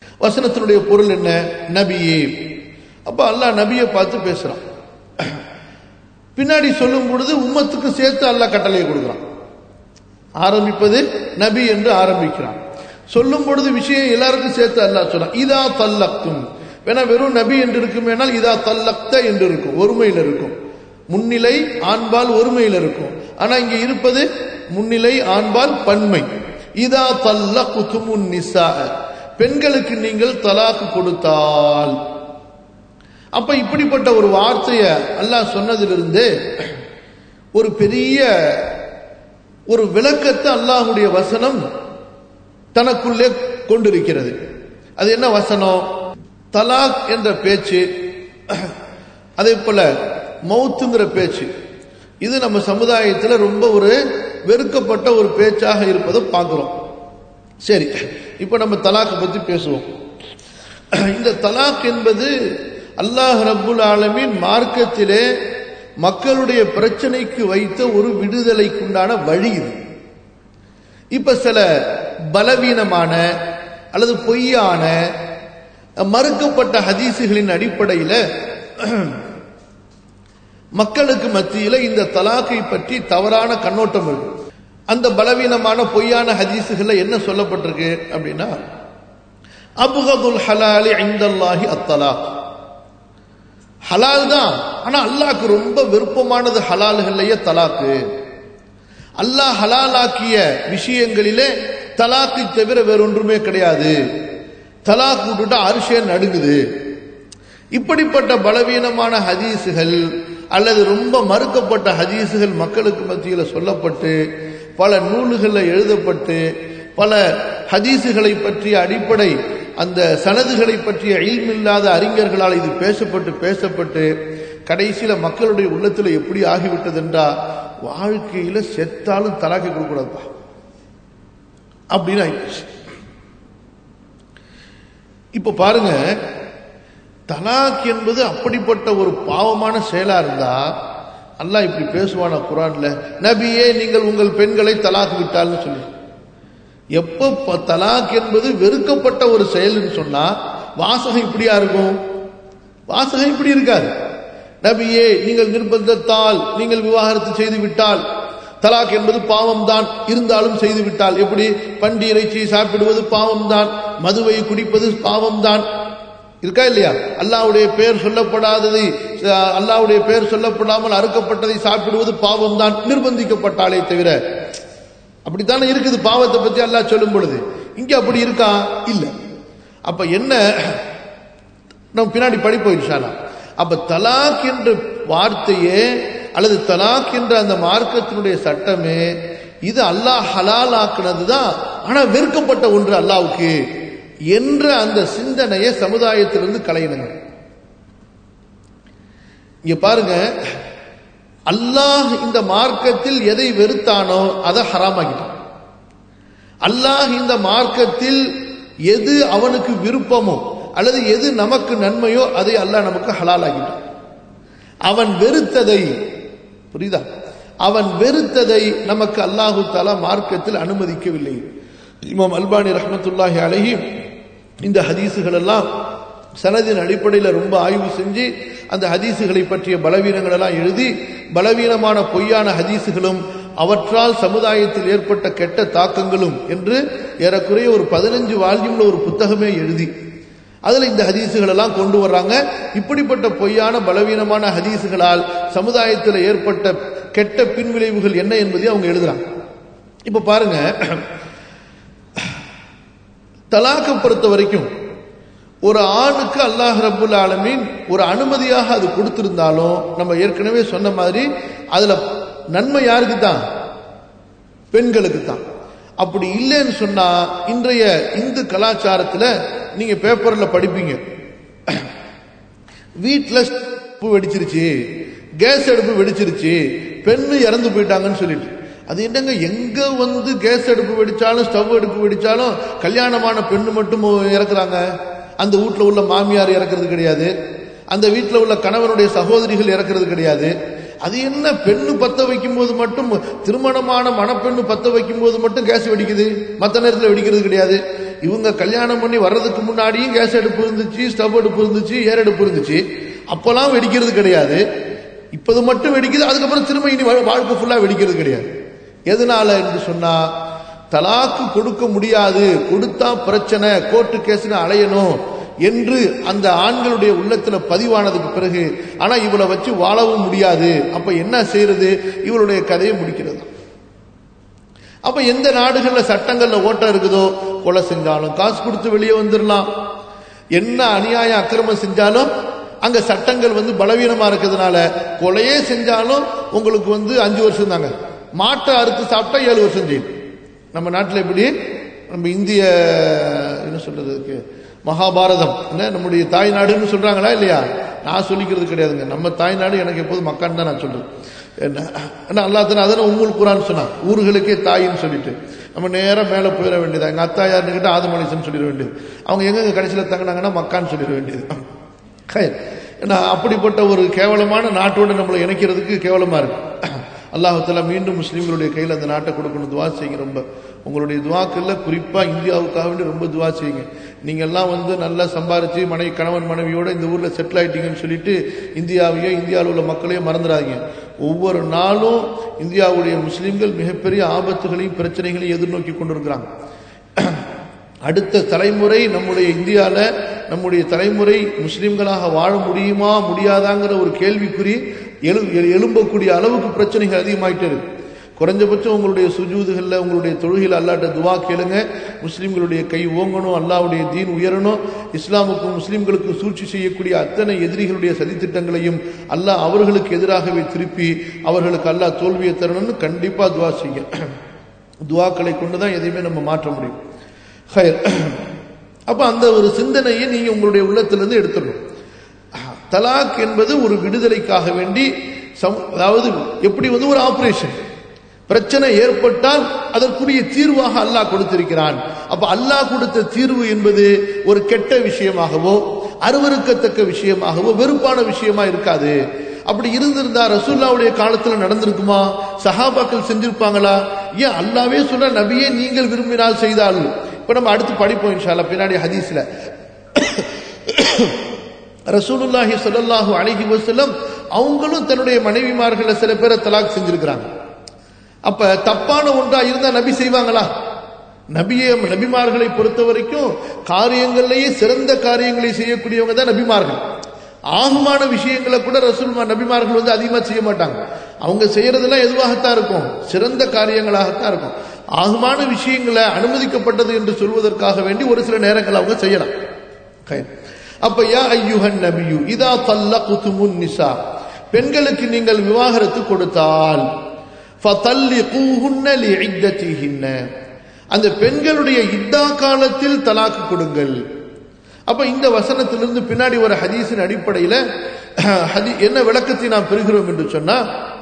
வசனத்தினுடைய பொருள் என்ன நபியே அப்ப அல்லாஹ் நபியை பார்த்து பேசுறான் பின்னாடி சொல்லும் பொழுது உம்மத்துக்கு சேர்த்து அல்லாஹ் கட்டளையை கொடுக்குறான் ஆரம்பிப்பது நபி என்று ஆரம்பிக்கிறான் சொல்லும் பொழுது விஷயம் எல்லாருக்கும் சேர்த்து அல்லாஹ் சொல்றான் இதா தல்லக்தும் வேணா வெறும் நபி என்று இருக்கும் வேணால் இதா தல்லக்த என்று இருக்கும் ஒருமையில் இருக்கும் முன்னிலை ஆண்பால் ஒருமையில் இருக்கும் ஆனா இங்க இருப்பது முன்னிலை ஆண்பால் பன்மை இதா தல்ல குத்துமுன் நிசா பெண்களுக்கு நீங்கள் தலாக்கு கொடுத்தால் அப்ப இப்படிப்பட்ட ஒரு வார்த்தைய அல்லாஹ் சொன்னதிலிருந்து ஒரு பெரிய ஒரு விளக்கத்தை அல்லாஹுடைய வசனம் தனக்குள்ளே கொண்டிருக்கிறது அது என்ன வசனம் தலாக் என்ற பேச்சு அதே போல மௌத்துங்கிற பேச்சு இது நம்ம சமுதாயத்தில் ரொம்ப ஒரு வெறுக்கப்பட்ட ஒரு பேச்சாக இருப்பதை பார்க்கிறோம் சரி இப்போ நம்ம தலாக்கை பற்றி பேசுவோம் இந்த தலாக் என்பது அல்லாஹ் ரப்புல் ஆலமின் மார்க்கத்திலே மக்களுடைய பிரச்சனைக்கு வைத்த ஒரு விடுதலைக்குண்டான வழி இது இப்ப சில பலவீனமான அல்லது பொய்யான மறுக்கப்பட்ட ஹதீசுகளின் அடிப்படையில் மக்களுக்கு மத்தியில் இந்த தலாக்கை பற்றி தவறான கண்ணோட்டம் இருக்கு அந்த பலவீனமான பொய்யான ஹதீசுகள்ல என்ன சொல்லப்பட்டிருக்கு அப்படின்னா அபுகதுல் ஹலாலி ஐந்தல்லாஹி அத்தலாக் ஹலால் தான் ஆனா அல்லாஹ்க்கு ரொம்ப விருப்பமானது ஹலால்கள்லயே தலாக்கு அல்லாஹ் ஹலாலாக்கிய விஷயங்களிலே தலாக்கை தவிர வேறொன்றுமே கிடையாது தலாக் விட்டுட்டா அரிசிய நடுங்குது இப்படிப்பட்ட பலவீனமான ஹதீசுகள் அல்லது ரொம்ப மறுக்கப்பட்ட ஹதீசுகள் மக்களுக்கு மத்தியில் சொல்லப்பட்டு பல நூல்களில் எழுதப்பட்டு பல ஹதீசுகளை பற்றிய அடிப்படை அந்த சனதுகளை பற்றிய இல்மில்லாத அறிஞர்களால் இது பேசப்பட்டு பேசப்பட்டு கடைசியில் மக்களுடைய உள்ளத்தில் எப்படி ஆகிவிட்டது என்றா வாழ்க்கையில செத்தாலும் தலாக்கி கொடுக்கூடாதுப்பா அப்படின்னு ஆயிடுச்சு இப்ப பாருங்க தலாக் என்பது அப்படிப்பட்ட ஒரு பாவமான செயலா இருந்தா அல்லாஹ் இப்படி பேசுவானா குரான்ல நபியே நீங்கள் உங்கள் பெண்களை தலாக் விட்டால்னு சொல்லி எப்ப தலாக் என்பது வெறுக்கப்பட்ட ஒரு செயல்னு சொன்னா வாசகம் இப்படியா இருக்கும் வாசகம் இப்படி இருக்காது நபியே நீங்கள் நிர்பந்தத்தால் நீங்கள் விவாகரத்து செய்து விட்டால் தலாக் என்பது பாவம் தான் இருந்தாலும் செய்து விட்டால் எப்படி பண்டி இறைச்சியை சாப்பிடுவது பாவம் தான் மதுவை குடிப்பது பாவம் தான் இருக்கா இல்லையா அல்லாவுடைய பெயர் சொல்லப்படாததை அல்லாவுடைய பெயர் சொல்லப்படாமல் அறுக்கப்பட்டதை சாப்பிடுவது பாவம் தான் நிர்பந்திக்கப்பட்டாலே தவிர அப்படித்தானே இருக்குது பாவத்தை பத்தி அல்லாஹ் சொல்லும் பொழுது இங்க அப்படி இருக்கா இல்ல அப்ப என்ன நம்ம பின்னாடி படிப்போம் இன்ஷாலா அப்ப தலாக் என்ற வார்த்தையே அல்லது தலாக் என்ற அந்த மார்க்கத்தினுடைய சட்டமே இது அல்லாஹ் ஹலால் ஆக்குனது தான் ஆனா வெறுக்கப்பட்ட ஒன்று அல்லாவுக்கு என்ற அந்த சிந்தனையை சமுதாயத்திலிருந்து களையணுங்க இங்க பாருங்க அல்லாஹ் இந்த மார்க்கத்தில் எதை வெறுத்தானோ அதை ஹராமாக்கிட்டான் அல்லாஹ் இந்த மார்க்கத்தில் எது அவனுக்கு விருப்பமோ அல்லது எது நமக்கு நன்மையோ அதை அல்லாஹ் நமக்கு ஹலாலாகிட்டான் அவன் வெறுத்ததை புரியுதா அவன் வெறுத்ததை நமக்கு அல்லாஹு தாலா மார்க்கத்தில் அனுமதிக்கவில்லை இமாம் அல்பானி ரஹமத்துல்லாஹி அழகி இந்த ஹதீசுகள் எல்லாம் சனதின் அடிப்படையில் ரொம்ப ஆய்வு செஞ்சு அந்த ஹதீசுகளை பற்றிய பலவீனங்கள் எல்லாம் எழுதி பலவீனமான பொய்யான ஹதீசுகளும் அவற்றால் சமுதாயத்தில் ஏற்பட்ட கெட்ட தாக்கங்களும் என்று ஏறக்குறைய ஒரு பதினஞ்சு வால்யூம்ல ஒரு புத்தகமே எழுதி அதுல இந்த ஹதீசுகள் எல்லாம் கொண்டு வர்றாங்க இப்படிப்பட்ட பொய்யான பலவீனமான ஹதீசுகளால் சமுதாயத்தில் ஏற்பட்ட கெட்ட பின்விளைவுகள் என்ன என்பதை அவங்க எழுதுறாங்க இப்ப பாருங்க தலாக்கை பொறுத்த வரைக்கும் ஒரு ஆணுக்கு அல்லாஹ் ரபுல் ஆலமீன் ஒரு அனுமதியாக அது கொடுத்திருந்தாலும் நம்ம ஏற்கனவே சொன்ன மாதிரி அதுல நன்மை யாருக்கு தான் பெண்களுக்கு தான் அப்படி இல்லைன்னு சொன்னா இன்றைய இந்து கலாச்சாரத்தில் நீங்க பேப்பர்ல படிப்பீங்க வீட்டில் அடுப்பு வெடிச்சிருச்சு கேஸ் அடுப்பு வெடிச்சிருச்சு பெண்ணு இறந்து போயிட்டாங்கன்னு சொல்லிட்டு அது என்னங்க எங்க வந்து கேஸ் அடுப்பு வெடிச்சாலும் ஸ்டவ் அடுப்பு வெடிச்சாலும் கல்யாணமான பெண்ணு மட்டும் இறக்குறாங்க அந்த வீட்டில் உள்ள மாமியார் இறக்குறது கிடையாது அந்த வீட்டில் உள்ள கணவனுடைய சகோதரிகள் இறக்குறது கிடையாது அது என்ன பெண்ணு பத்த வைக்கும் போது மட்டும் திருமணமான மணப்பெண்ணு பத்த வைக்கும் போது மட்டும் கேஸ் வெடிக்குது மற்ற நேரத்தில் வெடிக்கிறது கிடையாது இவங்க கல்யாணம் பண்ணி வர்றதுக்கு முன்னாடியும் கேஸ் அடுப்பு இருந்துச்சு ஸ்டவ் அடுப்பு இருந்துச்சு ஏர் அடுப்பு இருந்துச்சு அப்பெல்லாம் வெடிக்கிறது கிடையாது இப்போது மட்டும் வெடிக்குது அதுக்கப்புறம் திரும்ப இனி வா- வாழ்க்கை ஃபுல்லா வெடிக்கிறது கிடையாது எதனால என்று சொன்னா தலாக்கு கொடுக்க முடியாது கொடுத்தா பிரச்சனை கோர்ட்டு கேஸ்னு அலையணும் என்று அந்த ஆண்களுடைய உள்ளத்துல பதிவானதுக்கு பிறகு ஆனா இவளை வச்சு வாழவும் முடியாது அப்ப என்ன செய்யறது இவளுடைய கதையை முடிக்கிறது அப்ப எந்த நாடுகள்ல சட்டங்கள்ல ஓட்டம் இருக்குதோ கொலை செஞ்சாலும் காசு கொடுத்து வெளியே வந்துடலாம் என்ன அநியாயம் அக்கிரமம் செஞ்சாலும் அங்க சட்டங்கள் வந்து பலவீனமா இருக்கிறதுனால கொலையே செஞ்சாலும் உங்களுக்கு வந்து அஞ்சு வருஷம் தாங்க மாட்டை அறுத்து சாப்பிட்டா ஏழு வருஷம் செய்யும் நம்ம நாட்டில் எப்படி நம்ம இந்திய என்ன சொல்றதுக்கு மகாபாரதம் என்ன நம்முடைய தாய்நாடுன்னு சொல்றாங்களா இல்லையா நான் சொல்லிக்கிறது கிடையாதுங்க நம்ம தாய்நாடு எனக்கு எப்போதும் மக்கான்னு தான் நான் சொல்றேன் என்ன என்ன அல்லாத்தன அதனை உம்முல் குரான் சொன்னான் ஊர்களுக்கே தாயின்னு சொல்லிட்டு நம்ம நேரா மேலே போயிட வேண்டியது எங்க அத்தா யாருன்னு கேட்டால் ஆதமலிசன் சொல்லிட வேண்டியது அவங்க எங்க கடைசியில் தங்கினாங்கன்னா மக்கான்னு சொல்லிட வேண்டியது ஹைர். ஏன்னா அப்படிப்பட்ட ஒரு கேவலமான நாட்டோடு நம்மளை இணைக்கிறதுக்கு கேவலமா இருக்கு அல்லாஹால மீண்டும் முஸ்லீம்களுடைய கையில் அந்த நாட்டை கொடுக்கணும் துவா செய்யுங்க ரொம்ப உங்களுடைய துவாக்கள்ல குறிப்பா இந்தியாவுக்காக வேண்டி ரொம்ப துவா செய்யுங்க நீங்க எல்லாம் வந்து நல்லா சம்பாரிச்சு மனைவி கணவன் மனைவியோட இந்த ஊர்ல செட்டில் ஆயிட்டீங்கன்னு சொல்லிட்டு இந்தியாவையோ இந்தியாவில் உள்ள மக்களையோ மறந்துடாதீங்க ஒவ்வொரு நாளும் இந்தியாவுடைய முஸ்லீம்கள் மிகப்பெரிய ஆபத்துகளையும் பிரச்சனைகளையும் எதிர்நோக்கி கொண்டிருக்கிறாங்க அடுத்த தலைமுறை நம்முடைய இந்தியால நம்முடைய தலைமுறை முஸ்லிம்களாக வாழ முடியுமா முடியாதாங்கிற ஒரு கேள்விக்குறி எழு எழு- எழும்பக்கூடிய அளவுக்கு பிரச்சனைகள் அதிகமாயிட்டே இருக்கு குறைஞ்சபட்சம் உங்களுடைய சுஜூதுகளில் உங்களுடைய தொழுகையில் அல்லாட்ட துவா கேளுங்க முஸ்லிம்களுடைய கை ஓங்கணும் அல்லாவுடைய தீன் உயரணும் இஸ்லாமுக்கும் முஸ்லிம்களுக்கும் சூழ்ச்சி செய்யக்கூடிய அத்தனை எதிரிகளுடைய சதித்திட்டங்களையும் அல்லாஹ் அவர்களுக்கு எதிராகவே திருப்பி அவர்களுக்கு அல்லாஹ் தோல்வியை தரணும்னு கண்டிப்பா துவா செய்யுங்க துவாக்களை கொண்டு தான் எதையுமே நம்ம மாற்ற முடியும் ஹைர் அப்ப அந்த ஒரு சிந்தனையை நீங்க உங்களுடைய உள்ளத்திலிருந்து எடுத்துடணும் தலாக் என்பது ஒரு விடுதலைக்காக வேண்டி சம- அதாவது எப்படி வந்து ஒரு ஆபரேஷன் பிரச்சனை ஏற்பட்டால் அதற்குரிய தீர்வாக அல்லாஹ் கொடுத்திருக்கிறான் அப்ப அல்லாஹ் கொடுத்த தீர்வு என்பது ஒரு கெட்ட விஷயமாகவோ அருவருக்கத்தக்க விஷயமாகவோ வெறுப்பான விஷயமா இருக்காது அப்படி இருந்திருந்தா ரசூல்லாவுடைய காலத்துல நடந்திருக்குமா சஹாபாக்கள் செஞ்சிருப்பாங்களா ஏன் அல்லாவே சொல்ற நபியே நீங்கள் விரும்பினால் செய்தால் இப்ப நம்ம அடுத்து படிப்போம் இன்ஷால்லா பின்னாடி ஹதீஸ்ல ரசூலுல்லாஹி ஸல்லல்லாஹு அலைஹி வஸல்லம் அவங்களும் தன்னுடைய மனைவிமார்கள சில பேரை தலாக் செஞ்சிருக்கிறாங்க அப்ப தப்பான ஒன்றா இருந்தா நபி செய்வாங்களா நபியே நபிமார்களை பொறுத்த வரைக்கும் காரியங்கள்லயே சிறந்த காரியங்களை செய்யக்கூடியவங்க தான் நபிமார்கள் ஆகுமான விஷயங்களை கூட ரசூல் நபிமார்கள் வந்து அதிகமா செய்ய மாட்டாங்க அவங்க செய்யறதெல்லாம் எதுவாகத்தான் இருக்கும் சிறந்த காரியங்களாகத்தான் இருக்கும் ஆகுமான விஷயங்களை அனுமதிக்கப்பட்டது என்று சொல்வதற்காக வேண்டி ஒரு சில நேரங்கள் அவங்க செய்யலாம் خير. அப்ப யா ஐயுஹன் நபியு இதா தல்லகுதுமுன் நிசா பெண்களுக்கு நீங்கள் விவாகரத்து கொடுத்தால் ஃபதல்லிகூஹுன்ன லிஇத்தத்திஹின்ன அந்த பெண்களுடைய இத்தா காலத்தில் தலாக்கு கொடுங்கள் அப்ப இந்த வசனத்திலிருந்து பின்னாடி வர ஹதீஸின் அடிப்படையில ஹதி என்ன விளக்கத்தை நாம் பெறுகிறோம் என்று சொன்னா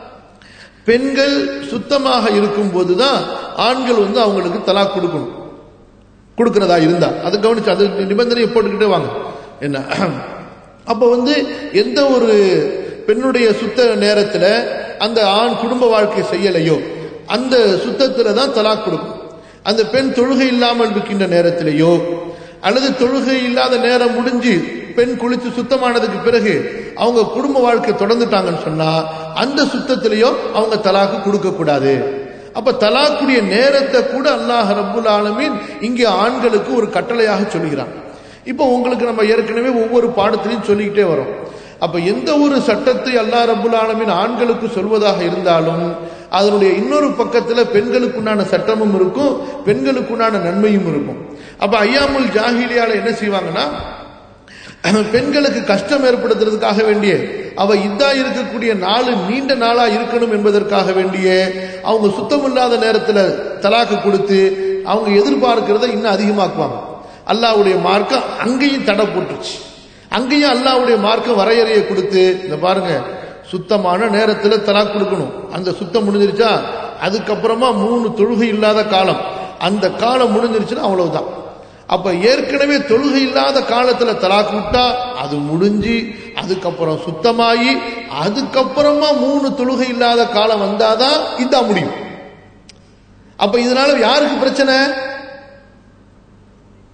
பெண்கள் சுத்தமாக இருக்கும் போதுதான் ஆண்கள் வந்து அவங்களுக்கு தலாக் கொடுக்கணும் கொடுக்கிறதா இருந்தா அதை கவனிச்சு அது நிபந்தனையை போட்டுக்கிட்டே வாங்க என்ன அப்ப வந்து எந்த ஒரு பெண்ணுடைய சுத்த நேரத்துல அந்த ஆண் குடும்ப வாழ்க்கை செய்யலையோ அந்த சுத்தத்துல தான் தலாக் கொடுக்கும் அந்த பெண் தொழுகை இல்லாமல் இருக்கின்ற நேரத்திலேயோ அல்லது தொழுகை இல்லாத நேரம் முடிஞ்சு பெண் குளித்து சுத்தமானதுக்கு பிறகு அவங்க குடும்ப வாழ்க்கை தொடர்ந்துட்டாங்கன்னு சொன்னா அந்த சுத்தத்திலேயோ அவங்க தலாக்கு கொடுக்க கூடாது அப்ப தலாக்குடைய நேரத்தை கூட அல்லாஹ் ரப்புல் ஆலமீன் இங்கே ஆண்களுக்கு ஒரு கட்டளையாக சொல்கிறான் இப்போ உங்களுக்கு நம்ம ஏற்கனவே ஒவ்வொரு பாடத்திலையும் சொல்லிக்கிட்டே வரோம் அப்ப எந்த ஒரு சட்டத்தை அல்லாஹ் ரப்புல் ஆலமீன் ஆண்களுக்கு சொல்வதாக இருந்தாலும் அதனுடைய இன்னொரு பக்கத்துல பெண்களுக்குண்டான சட்டமும் இருக்கும் பெண்களுக்குண்டான நன்மையும் இருக்கும் அப்ப ஐயாமுல் ஜாஹிலியால என்ன செய்வாங்கன்னா பெண்களுக்கு கஷ்டம் ஏற்படுத்துறதுக்காக வேண்டிய அவ இதா இருக்கக்கூடிய நாள் நீண்ட நாளா இருக்கணும் என்பதற்காக வேண்டிய அவங்க சுத்தமில்லாத நேரத்துல தலாக்கு கொடுத்து அவங்க எதிர்பார்க்கிறத இன்னும் அதிகமாக்குவாங்க அல்லாவுடைய மார்க்கம் அங்கேயும் தடை போட்டுருச்சு அங்கேயும் அல்லாவுடைய மார்க்கம் வரையறையை கொடுத்து இந்த பாருங்க சுத்தமான நேரத்துல தலாக் கொடுக்கணும் அந்த சுத்தம் முடிஞ்சிருச்சா அதுக்கப்புறமா மூணு தொழுகை இல்லாத காலம் அந்த காலம் முடிஞ்சிருச்சுன்னா அவ்வளவுதான் அப்ப ஏற்கனவே தொழுகை இல்லாத காலத்துல தலாக் விட்டா அது முடிஞ்சு அதுக்கப்புறம் சுத்தமாயி அதுக்கப்புறமா மூணு தொழுகை இல்லாத காலம் வந்தாதான் இதான் முடியும் அப்ப இதனால யாருக்கு பிரச்சனை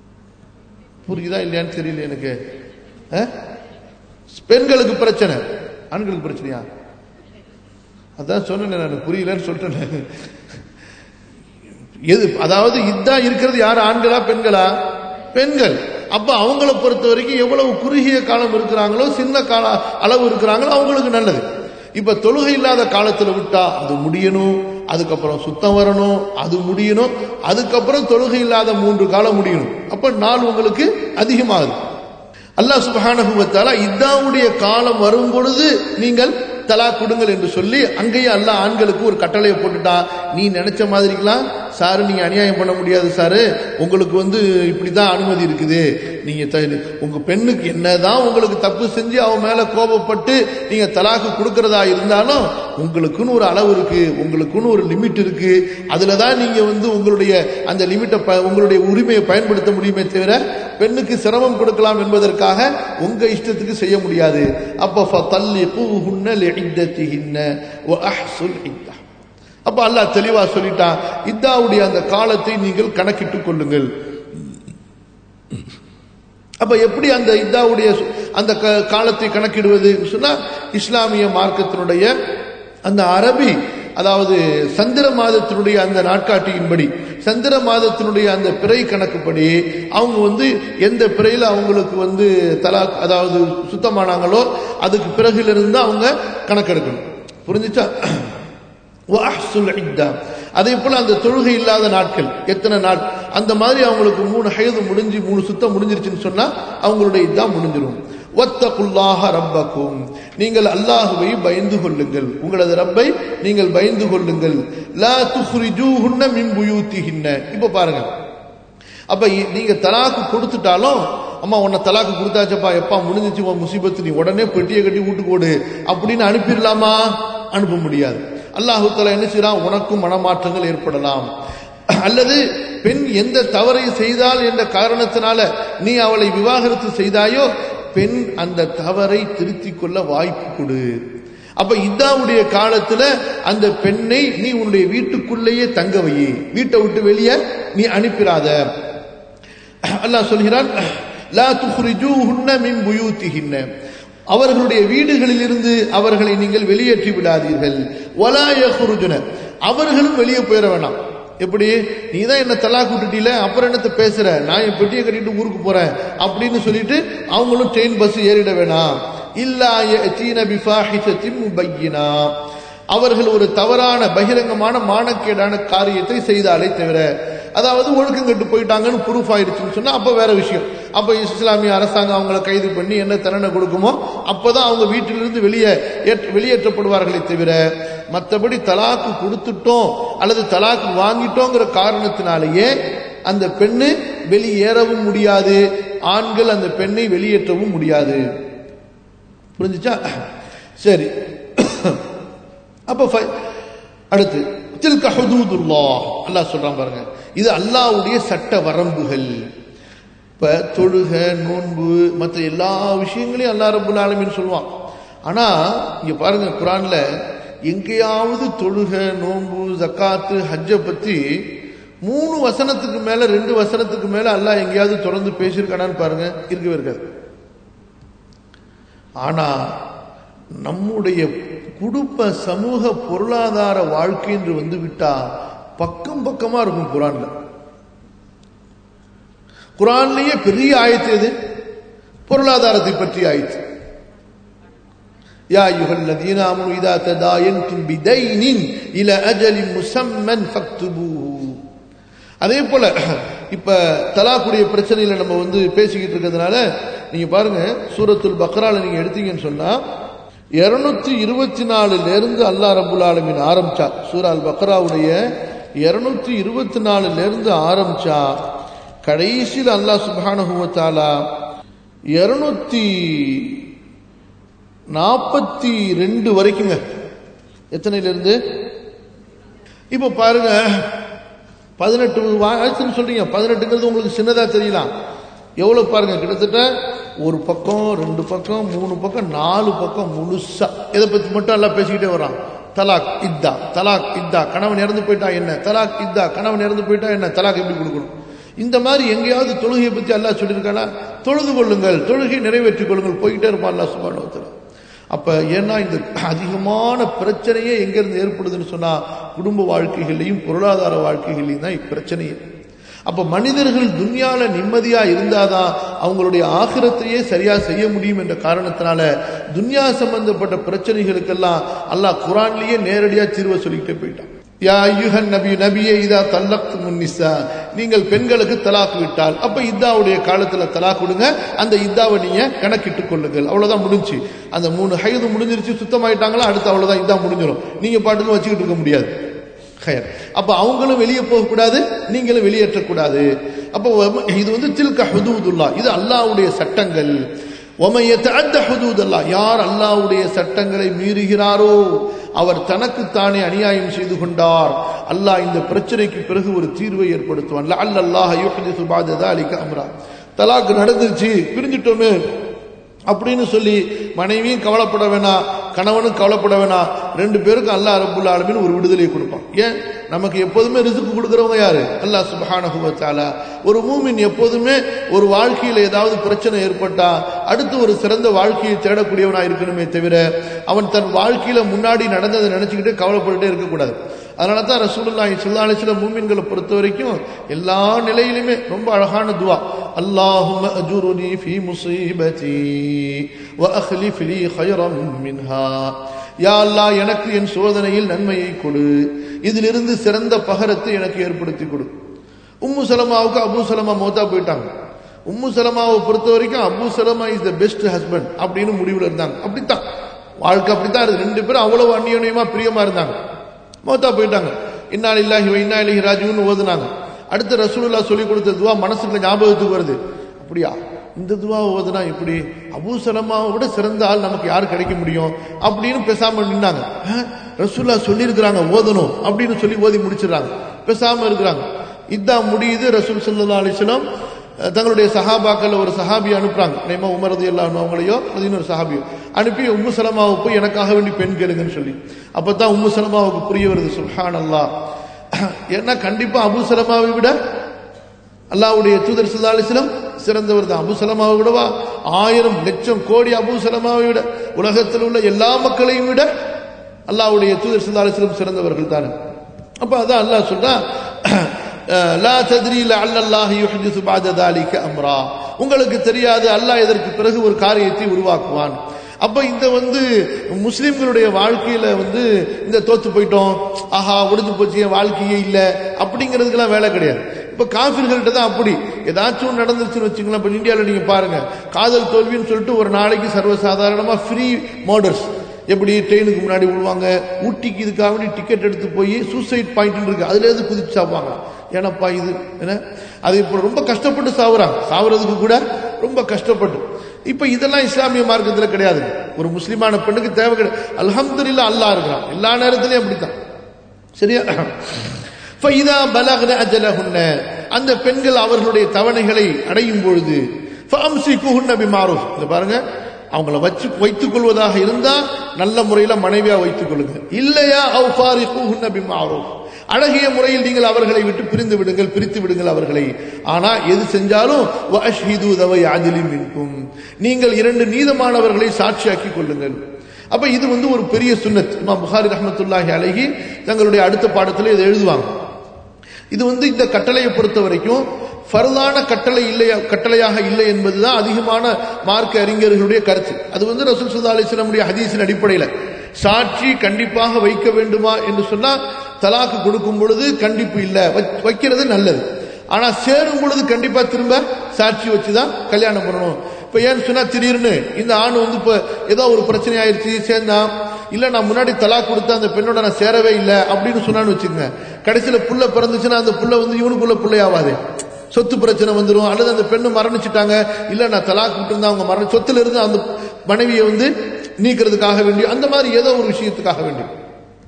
புரியுதா இல்லையான்னு தெரியல எனக்கு ஆ? பெண்களுக்கு பிரச்சனை ஆண்களுக்கு பிரச்சனையா அதான் சொன்னேன் நான் புரியலன்னு சொல்லிட்டேன் எது அதாவது இதான் இருக்கிறது யார் ஆண்களா பெண்களா பெண்கள் அப்ப அவங்கள பொறுத்த வரைக்கும் எவ்வளவு குறுகிய காலம் இருக்கிறாங்களோ சின்ன கால அளவு இருக்கிறாங்களோ அவங்களுக்கு நல்லது இப்ப தொழுகை இல்லாத காலத்துல விட்டா அது முடியணும் அதுக்கப்புறம் சுத்தம் வரணும் அது முடியணும் அதுக்கப்புறம் தொழுகை இல்லாத மூன்று காலம் முடியணும் அப்ப நாள் உங்களுக்கு அதிகமாகுது அல்லாஹ் சுப்ஹானஹு வ தஆலா இதாவுடைய காலம் வரும் பொழுது நீங்கள் தலா கொடுங்கள் என்று சொல்லி அங்கேயே அல்லாஹ் ஆண்களுக்கு ஒரு கட்டளையை போட்டுட்டான் நீ நினைச்ச மாதிரிக்கலாம் சாரு நீங்க அநியாயம் பண்ண முடியாது சாரு உங்களுக்கு வந்து இப்படிதான் அனுமதி இருக்குது நீங்க த- உங்க பெண்ணுக்கு என்னதான் உங்களுக்கு தப்பு செஞ்சு அவன் மேல கோபப்பட்டு நீங்க தலாக்கு கொடுக்கறதா இருந்தாலும் உங்களுக்குன்னு ஒரு அளவு இருக்கு உங்களுக்குன்னு ஒரு லிமிட் இருக்கு அதுல தான் நீங்க வந்து உங்களுடைய அந்த லிமிட்டை ப- உங்களுடைய உரிமையை பயன்படுத்த முடியுமே தவிர பெண்ணுக்கு சிரமம் கொடுக்கலாம் என்பதற்காக உங்க இஷ்டத்துக்கு செய்ய முடியாது அப்ப ஃபதல்லிகூஹுன்ன லிஇத்தத்திஹின்ன வஅஹ்சுல் இத்தா அப்ப அல்லாஹ் தெளிவா சொல்லிட்டான் இத்தாவுடைய அந்த காலத்தை நீங்கள் கணக்கிட்டுக் கொள்ளுங்கள் அப்ப எப்படி அந்த இத்தாவுடைய சு- அந்த க- காலத்தை கணக்கிடுவது சொன்னா இஸ்லாமிய மார்க்கத்தினுடைய அந்த அரபி அதாவது சந்திர மாதத்தினுடைய அந்த நாட்காட்டியின்படி சந்திர மாதத்தினுடைய அந்த பிறை கணக்குப்படி அவங்க வந்து எந்த பிறையில அவங்களுக்கு வந்து தலா அதாவது சுத்தமானாங்களோ அதுக்கு பிறகிலிருந்து அவங்க கணக்கெடுக்கணும் புரிஞ்சுச்சா வஅஹ்சுல் இத்தா. அதே போல அந்த தொழுகை இல்லாத நாட்கள் எத்தனை நாள் அந்த மாதிரி அவங்களுக்கு மூணு ஹயது முடிஞ்சு மூணு சுத்தம் முடிஞ்சிருச்சுன்னு சொன்னா அவங்களுடைய இதான் முடிஞ்சிரும் வத்தகுல்லாஹ ரப்பக்கும் நீங்கள் அல்லாஹுவை பயந்து கொள்ளுங்கள் உங்களது ரப்பை நீங்கள் பயந்து கொள்ளுங்கள் லா துஹ்ரிஜூஹுன்ன மின் புயூத்திஹின்ன இப்ப பாருங்க அப்ப இ- நீங்க தலாக்கு கொடுத்துட்டாலும் அம்மா உன்னை தலாக்கு கொடுத்தாச்சப்பா எப்பா முடிஞ்சிச்சு உன் முசீபத்து நீ உடனே பெட்டியை கட்டி வீட்டுக்கு ஓடு அப்படின்னு அனுப்பிடலாமா அனுப்ப முடியாது அல்லாஹு தஆலா என்ன செய்றான் உனக்கும் மனமாற்றங்கள் ஏற்படலாம் அல்லது பெண் எந்த தவறை செய்தால் என்ற காரணத்தினால நீ அவளை விவாகரத்து செய்தாயோ பெண் அந்த தவறை திருத்திக் கொள்ள வாய்ப்பு கொடு அப்ப இதாவுடைய காலத்துல அந்த பெண்ணை நீ உன்னுடைய வீட்டுக்குள்ளேயே தங்க வை வீட்டை விட்டு வெளியே நீ அனுப்பிராத அல்லாஹ் சொல்கிறான் லா துஹ்ரிஜூஹுன்ன மின் புயூத்திஹின்ன அவர்களுடைய வீடுகளிலிருந்து அவர்களை நீங்கள் வெளியேற்றி விடாதீர்கள் வலா யஹ்ருஜுன அவர்களும் வெளியே போயிட வேணாம் எப்படி நீ தான் என்ன தலாக்கு விட்டுட்டீல அப்புறம் என்னத்த பேசுற நான் என் பெட்டியை கட்டிட்டு ஊருக்கு போறேன் அப்படின்னு சொல்லிட்டு அவங்களும் ட்ரெயின் பஸ் ஏறிட வேணாம் இல்லா யஅதீன பிஃபாஹிஷத்தின் முபய்யினா அவர்கள் ஒரு தவறான பகிரங்கமான மானக்கேடான காரியத்தை செய்தாலே தவிர அதாவது ஒழுக்கம் கெட்டு போயிட்டாங்கன்னு ப்ரூஃப் ஆயிடுச்சுன்னு சொன்னா அப்ப வேற விஷயம் அப்ப இஸ்லாமிய அரசாங்கம் அவங்கள கைது பண்ணி என்ன தண்டனை கொடுக்குமோ அப்பதான் அவங்க வீட்டிலிருந்து வெளியே ஏற்ற- வெளியேற்றப்படுவார்களே தவிர மற்றபடி தலாக்கு கொடுத்துட்டோம் அல்லது தலாக்கு வாங்கிட்டோங்கிற காரணத்தினாலேயே அந்த பெண்ணு வெளியேறவும் முடியாது ஆண்கள் அந்த பெண்ணை வெளியேற்றவும் முடியாது புரிஞ்சுச்சா சரி அப்ப ஃபை- அடுத்து தில்க ஹுதூதுல்லாஹ் அல்லாஹ் சொல்றான் பாருங்க இது அல்லாஹ்வுடைய சட்ட வரம்புகள் இப்ப தொழுக நோன்பு மற்ற எல்லா விஷயங்களையும் அல்லாஹ் ரப்புல் ஆலமீன் சொல்லுவான் ஆனா இங்க பாருங்க குரான்ல எங்கேயாவது தொழுக நோன்பு ஜக்காத்து ஹஜ்ஜை பத்தி மூணு வசனத்துக்கு மேல ரெண்டு வசனத்துக்கு மேல அல்லாஹ் எங்கேயாவது தொடர்ந்து பேசியிருக்கானான்னு பாருங்க இருக்கவே இருக்காது ஆனா நம்முடைய குடும்ப சமூக பொருளாதார வாழ்க்கை என்று வந்து விட்டா பக்கம் பக்கமா இருக்கும் குரான்ல குரான்லயே பெரிய ஆயத்து எது பொருளாதாரத்தை பற்றி ஆயத்து يا أيها الذين آمنوا إذا تداينتم بدين إلى أجل مسمى فاكتبوه அதே போல இப்ப தலாக்குடைய பிரச்சனையில நம்ம வந்து பேசிக்கிட்டு இருக்கிறதுனால நீங்க பாருங்க சூரத்துல் பக்ரால நீங்க எடுத்தீங்கன்னு சொன்னா இருநூத்தி இருபத்தி நாலுல இருந்து அல்லாஹ் ரபுல் ஆலமீன் ஆரம்பிச்சா சூரா அல் பக்ராவுடைய இருநூத்தி இருபத்தி நாலுல இருந்து ஆரம்பிச்சா கடைசியில் அல்லாஹ் சுப்ஹானஹு வ தஆலா இருநூத்தி நாற்பத்தி ரெண்டு வரைக்குங்க எத்தனையில இருந்து இப்ப பாருங்க பதினெட்டு ஆயிரத்துன்னு சொல்றீங்க பதினெட்டுங்கிறது உங்களுக்கு சின்னதா தெரியலாம் எவ்வளவு பாருங்க கிட்டத்தட்ட ஒரு பக்கம் ரெண்டு பக்கம் மூணு பக்கம் நாலு பக்கம் முழுசா இதை பத்தி மட்டும் எல்லாம் பேசிக்கிட்டே வரான் தலாக் இத்தா தலாக் இத்தா கணவன் இறந்து போயிட்டா என்ன தலாக் இத்தா கணவன் இறந்து போயிட்டா என்ன தலாக் எப்படி கொடுக்கணும் இந்த மாதிரி எங்கேயாவது தொழுகையை பற்றி அல்லாஹ் சொல்லியிருக்கானா தொழுது கொள்ளுங்கள் தொழுகை நிறைவேற்றிக் கொள்ளுங்கள் போய்கிட்டே இருப்பான் அல்லாஹ் சுபானோத்தில் அப்ப ஏன்னா இந்த அதிகமான பிரச்சனையே எங்கிருந்து ஏற்படுதுன்னு சொன்னா குடும்ப வாழ்க்கைகளையும் பொருளாதார வாழ்க்கைகளையும் தான் இப்பிரச்சனையே அப்ப மனிதர்கள் துன்யால நிம்மதியா இருந்தாதான் அவங்களுடைய ஆகிரத்தையே சரியா செய்ய முடியும் என்ற காரணத்தினால துன்யா சம்பந்தப்பட்ட பிரச்சனைகளுக்கெல்லாம் அல்லாஹ் குரான்லயே நேரடியா தீர்வை சொல்லிக்கிட்டே போயிட்டான் யா ஐயுஹன் நபி நபியே இதா தல்லக்து முன்னிசா நீங்கள் பெண்களுக்கு தலாக் விட்டால் அப்ப இத்தாவுடைய காலத்துல தலாக் விடுங்க அந்த இத்தாவை நீங்க கணக்கிட்டுக் கொள்ளுங்கள் அவ்வளவுதான் முடிஞ்சு அந்த மூணு ஹைது முடிஞ்சிருச்சு சுத்தமாயிட்டாங்களா அடுத்து அவ்வளவுதான் இதா முடிஞ்சிடும் நீங்க பாட்டுன்னு வச்சுக்கிட்டு இருக்க முடியாது ஹயர் அப்ப அவங்களும் வெளியே போகக்கூடாது நீங்களும் வெளியேற்றக்கூடாது அப்போ இது வந்து தில்க ஹுதூதுல்லா இது அல்லாஹ்வுடைய சட்டங்கள் யார் அல்லாஹ்வுடைய சட்டங்களை மீறுகிறாரோ அவர் தனக்குத்தானே அநியாயம் செய்து கொண்டார் அல்லாஹ் இந்த பிரச்சனைக்கு பிறகு ஒரு தீர்வை ஏற்படுத்துவான் அல்லாஹ் யுஹதிசு பாத தாலிக அம்ரா தலாக் நடந்துருச்சு பிரிஞ்சிட்டோமே அப்படின்னு சொல்லி மனைவியும் கவலைப்பட வேணாம் கணவனும் கவலைப்பட வேணாம் ரெண்டு பேருக்கும் அல்லா ரபுல் ஆலமின்னு ஒரு விடுதலையை கொடுப்பான் ஏன் நமக்கு எப்போதுமே ரிசுக்கு கொடுக்குறவங்க யாரு அல்லாஹ் சுபஹானஹுவத்தாலா ஒரு மூமின் எப்போதுமே ஒரு வாழ்க்கையில் ஏதாவது பிரச்சனை ஏற்பட்டா அடுத்து ஒரு சிறந்த வாழ்க்கையை தேடக்கூடியவனா இருக்கணுமே தவிர அவன் தன் வாழ்க்கையில முன்னாடி நடந்ததை நினைச்சுக்கிட்டு கவலைப்பட்டுட்டே இருக்கக்கூடாது அதனால தான் ரசூலுல்லாஹி ஸல்லல்லாஹு அலைஹி வஸல்லம் மூமின்களை பொறுத்த வரைக்கும் எல்லா நிலையிலுமே ரொம்ப அழகான துவா அல்லாஹும்ம அஜுருனி ஃபீ முஸீபதி வ அக்லிஃப் லீ கைரம் மின்ஹா யா அல்லாஹ் எனக்கு என் சோதனையில் நன்மையை கொடு இதிலிருந்து சிறந்த பகரத்தை எனக்கு ஏற்படுத்தி கொடு உம்மு சலமாவுக்கு அபு சலமா மௌத்தா போயிட்டாங்க உம்மு சலமாவை பொறுத்த வரைக்கும் Abu Salama is the best husband அப்படின்னு முடிவில் இருந்தாங்க அப்படித்தான் வாழ்க்கை அப்படித்தான் இருக்கு ரெண்டு பேரும் அவ்வளவு அந்நியோன்யமா பிரியமா இருந்தாங்க மௌத்தா போயிட்டாங்க இன்னா இல்லாஹி இன்னா இலஹி ராஜுன்னு ஓதுனாங்க அடுத்து ரசூலுல்லா சொல்லி கொடுத்த துவா மனசுக்குள்ள ஞாபகத்துக்கு வருது அப்படியா இந்த துவா ஓதுனா இப்படி அபூ சலமாவை விட சிறந்த ஆள் நமக்கு யார் கிடைக்க முடியும் அப்படின்னு பேசாம நின்னாங்க ரசூல்லா சொல்லியிருக்கிறாங்க ஓதணும் அப்படின்னு சொல்லி ஓதி முடிச்சிடறாங்க பேசாம இருக்கிறாங்க இதான் முடியுது ரசூல் சல்லா அலிஸ்லாம் தங்களுடைய சஹாபாக்கள் ஒரு சஹாபியை அனுப்புறாங்க நேமா உமரது எல்லாம் அவங்களையோ அது இன்னொரு சஹாபியோ அனுப்பி உம்மு சலமாவை போய் எனக்காக வேண்டி பெண் கேளுங்கன்னு சொல்லி அப்பதான் உம்மு சலமாவுக்கு புரிய வருது சுல்ஹான் அல்லா ஏன்னா கண்டிப்பா அபு சலமாவை விட அல்லாவுடைய தூதர் சுல்லாலிஸ்லம் சிறந்தவர் தான் அபு சலமாவை விடவா ஆயிரம் லட்சம் கோடி அபு சலமாவை விட உலகத்தில் உள்ள எல்லா மக்களையும் விட அல்லாவுடைய தூதர் சுல்லாலிஸ்லம் சிறந்தவர்கள் தானே அப்ப அதான் அல்லாஹ் சொல்றா லா தத்ரி லஅல்லல்லாஹு யுஹ்திஸு பஅத தாலிக அம்ரா உங்களுக்கு தெரியாது அல்லாஹ் இதற்கு பிறகு ஒரு காரியத்தை உருவாக்குவான் அப்ப இந்த வந்து முஸ்லிம்களுடைய வாழ்க்கையில வந்து இந்த தோத்து போயிட்டோம் ஆஹா ஒடிஞ்சு போச்சு என் வாழ்க்கையே இல்லை அப்படிங்கிறதுக்கெல்லாம் வேலை கிடையாது இப்ப காபிர்கள்ட்ட தான் அப்படி ஏதாச்சும் ஒன்று நடந்துருச்சுன்னு வச்சுங்களேன் இப்ப இந்தியாவில் நீங்க பாருங்க காதல் தோல்வின்னு சொல்லிட்டு ஒரு நாளைக்கு சர்வசாதாரணமா ஃப்ரீ மர்டர்ஸ் எப்படி ட்ரெயினுக்கு முன்னாடி விடுவாங்க ஊட்டிக்கு இதுக்காக வேண்டி டிக்கெட் எடுத்து போய் சூசைட் பாயிண்ட் இருக்கு அதுல இருந்து குதிச்சு சாப்பிடுவாங்க ஏனப்பா இது என்ன அது இப்போ ரொம்ப கஷ்டப்பட்டு சாவுறாங்க சாவுறதுக்கு கூட ரொம்ப கஷ்டப்பட்டு இப்ப இதெல்லாம் இஸ்லாமிய மார்க்கத்துல கிடையாது ஒரு முஸ்லிமான பெண்ணுக்கு தேவை கிடையாது அல்ஹம்துலில்லா அல்லாஹ் இருக்கிறான் எல்லா நேரத்திலையும் அப்படித்தான் சரியா ஃபைதா பலகன அஜலஹுன்ன அந்த பெண்கள் அவர்களுடைய தவணைகளை அடையும் பொழுது ஃபம்சிகுஹுன்ன பிமாரூஃப் இத பாருங்க அவங்கள வச்சு வைத்துக் கொள்வதாக இருந்தா நல்ல முறையில மனைவியா வைத்துக் கொள்ளுங்க இல்லையா அவ்ஃபாரிகுஹுன்ன பிமாரூஃப் அழகிய முறையில் நீங்கள் அவர்களை விட்டு பிரிந்து விடுங்கள் பிரித்து விடுங்கள் அவர்களை ஆனா எது செஞ்சாலும் வஅஷ்ஹிது தவை ஆதிலி மின்கும் நீங்கள் இரண்டு நீதமானவர்களை சாட்சியாக்கி கொள்ளுங்கள் அப்ப இது வந்து ஒரு பெரிய சுன்னத் இமாம் புகாரி ரஹமத்துல்லாஹி அழகி தங்களுடைய அடுத்த பாடத்தில் இதை எழுதுவாங்க இது வந்து இந்த கட்டளையை பொறுத்த வரைக்கும் ஃபர்லான கட்டளை இல்லையா கட்டளையாக இல்லை என்பதுதான் அதிகமான மார்க்க அறிஞர்களுடைய கருத்து அது வந்து ரசூல் சுல்லா அலிஸ்லமுடைய ஹதீஸின் அடிப்படையில் சாட்சி கண்டிப்பாக வைக்க வேண்டுமா என்று சொன்னா தலாக்கு கொடுக்கும் பொழுது கண்டிப்பு இல்லை வைக்கிறது நல்லது ஆனா சேரும் பொழுது கண்டிப்பா திரும்ப சாட்சி வச்சுதான் கல்யாணம் பண்ணணும் இப்ப ஏன்னு சொன்னா திடீர்னு இந்த ஆண் வந்து இப்ப ஏதோ ஒரு பிரச்சனை ஆயிடுச்சு சேர்ந்தா இல்ல நான் முன்னாடி தலா கொடுத்த அந்த பெண்ணோட நான் சேரவே இல்லை அப்படின்னு சொன்னான்னு வச்சுக்கோங்க கடைசியில புள்ள பிறந்துச்சுன்னா அந்த புள்ள வந்து இவனுக்குள்ள பிள்ளையாவாது சொத்து பிரச்சனை வந்துடும் அல்லது அந்த பெண்ணு மரணிச்சுட்டாங்க இல்ல நான் தலாக் விட்டுருந்தா அவங்க மரண சொத்துல இருந்து அந்த மனைவியை வந்து நீக்கிறதுக்காக வேண்டி அந்த மாதிரி ஏதோ ஒரு விஷயத்துக்காக வேண்டி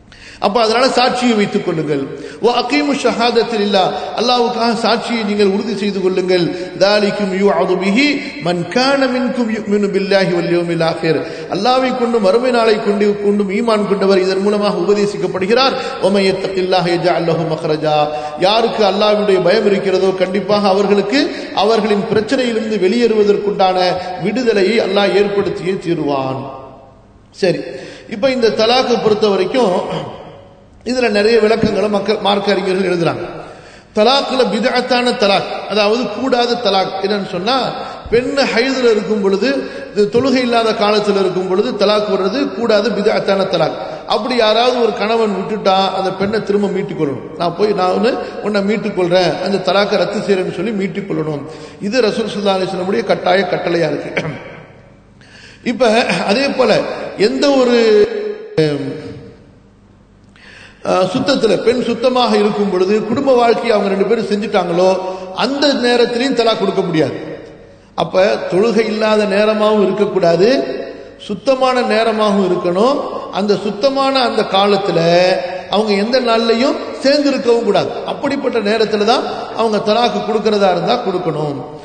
அப்ப அதனால சாட்சியை வைத்துக் கொள்ளுங்கள் ஓ அகீமு ஷஹாதத்தில் இல்லா அல்லாவுக்காக சாட்சியை நீங்கள் உறுதி செய்து கொள்ளுங்கள் தாலிக்கும் யூ பிஹி மன் கான மின்கும் யுமினு பில்லாஹி வல் யௌமில் ஆகிர் அல்லாவை கொண்டு மறுமை நாளை கொண்டு கொண்டும் ஈமான் கொண்டவர் இதன் மூலமாக உபதேசிக்கப்படுகிறார் ஒமை யத்தகில்லாஹ் யஜ்அல் லஹு மக்ரஜா யாருக்கு அல்லாஹ்வுடைய பயம் இருக்கிறதோ கண்டிப்பாக அவர்களுக்கு அவர்களின் பிரச்சனையிலிருந்து வெளியேறுவதற்குண்டான விடுதலையை அல்லாஹ் ஏற்படுத்தியே தீருவான் சரி இப்ப இந்த தலாக்கை பொறுத்த வரைக்கும் இதுல நிறைய விளக்கங்களை மக்கள் மார்க்க அறிஞர்கள் எழுதுறாங்க தலாக்குல பிதத்தான தலாக் அதாவது கூடாத தலாக் என்னன்னு சொன்னா பெண் ஹைதுல இருக்கும் பொழுது இது தொழுகை இல்லாத காலத்தில் இருக்கும் பொழுது தலாக் வர்றது கூடாது பிதத்தான தலாக் அப்படி யாராவது ஒரு கணவன் விட்டுட்டா அந்த பெண்ணை திரும்ப மீட்டுக் கொள்ளணும் நான் போய் நான் வந்து உன்னை மீட்டுக் கொள்றேன் அந்த தலாக்கை ரத்து செய்யறேன்னு சொல்லி மீட்டுக் கொள்ளணும் இது ரசூல் சுல்லா அலிஸ்லமுடைய கட்டாய கட்டளையா இருக்கு இப்ப அதே போல எந்த ஒரு சுத்தத்தில் பெண் சுத்தமாக இருக்கும் பொழுது குடும்ப வாழ்க்கையை அவங்க ரெண்டு பேரும் செஞ்சுட்டாங்களோ அந்த நேரத்திலையும் தலா கொடுக்க முடியாது அப்ப தொழுகை இல்லாத நேரமாகவும் இருக்கக்கூடாது சுத்தமான நேரமாகவும் இருக்கணும் அந்த சுத்தமான அந்த காலத்துல அவங்க எந்த நாள்லையும் சேர்ந்து இருக்கவும் கூடாது அப்படிப்பட்ட நேரத்துல தான் அவங்க தலாக்கு கொடுக்கறதா இருந்தா கொடுக்கணும்